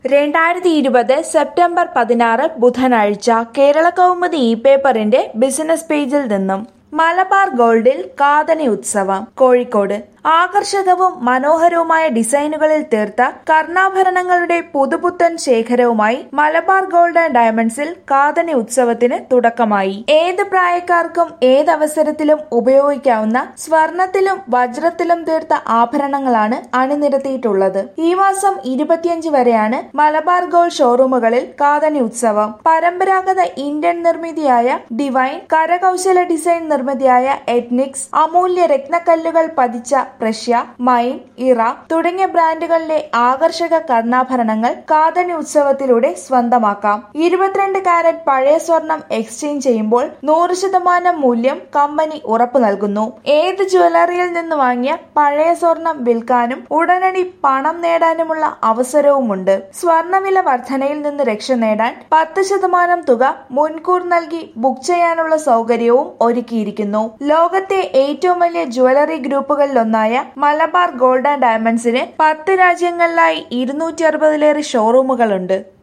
രണ്ടായിരത്തി ഇരുപത് സെപ്റ്റംബർ പതിനാറ് ബുധനാഴ്ച കേരള കൗമുദി ഇ പേപ്പറിന്റെ ബിസിനസ് പേജിൽ നിന്നും മലബാർ ഗോൾഡിൽ കാതണി ഉത്സവം കോഴിക്കോട് ആകർഷകവും മനോഹരവുമായ ഡിസൈനുകളിൽ തീർത്ത കർണാഭരണങ്ങളുടെ പുതുപുത്തൻ ശേഖരവുമായി മലബാർ ഗോൾഡ് ആൻഡ് ഡയമണ്ട്സിൽ കാതണി ഉത്സവത്തിന് തുടക്കമായി ഏത് പ്രായക്കാർക്കും ഏതവസരത്തിലും ഉപയോഗിക്കാവുന്ന സ്വർണത്തിലും വജ്രത്തിലും തീർത്ത ആഭരണങ്ങളാണ് അണിനിരത്തിയിട്ടുള്ളത് ഈ മാസം ഇരുപത്തിയഞ്ച് വരെയാണ് മലബാർ ഗോൾഡ് ഷോറൂമുകളിൽ കാതണി ഉത്സവം പരമ്പരാഗത ഇന്ത്യൻ നിർമ്മിതിയായ ഡിവൈൻ കരകൗശല ഡിസൈൻ നിർമ്മിതിയായ എത്നിക്സ് അമൂല്യ രത്നക്കല്ലുകൾ പതിച്ച പ്രഷ്യ മൈൻ ഇറ തുടങ്ങിയ ബ്രാൻഡുകളിലെ ആകർഷക കർണാഭരണങ്ങൾ കാതണി ഉത്സവത്തിലൂടെ സ്വന്തമാക്കാം ഇരുപത്തിരണ്ട് കാരറ്റ് പഴയ സ്വർണം എക്സ്ചേഞ്ച് ചെയ്യുമ്പോൾ നൂറ് ശതമാനം മൂല്യം കമ്പനി ഉറപ്പു നൽകുന്നു ഏത് ജ്വല്ലറിയിൽ നിന്ന് വാങ്ങിയ പഴയ സ്വർണം വിൽക്കാനും ഉടനടി പണം നേടാനുമുള്ള അവസരവുമുണ്ട് സ്വർണവില വർധനയിൽ നിന്ന് രക്ഷ നേടാൻ പത്ത് ശതമാനം തുക മുൻകൂർ നൽകി ബുക്ക് ചെയ്യാനുള്ള സൗകര്യവും ഒരുക്കിയിരിക്കുന്നു ലോകത്തെ ഏറ്റവും വലിയ ജ്വല്ലറി ഗ്രൂപ്പുകളിലൊന്നായ മലബാർ ഗോൾഡ് ആൻഡ് ഡയമണ്ട്സിന് പത്ത് രാജ്യങ്ങളിലായി ഇരുന്നൂറ്റി അറുപതിലേറെ ഷോറൂമുകളുണ്ട്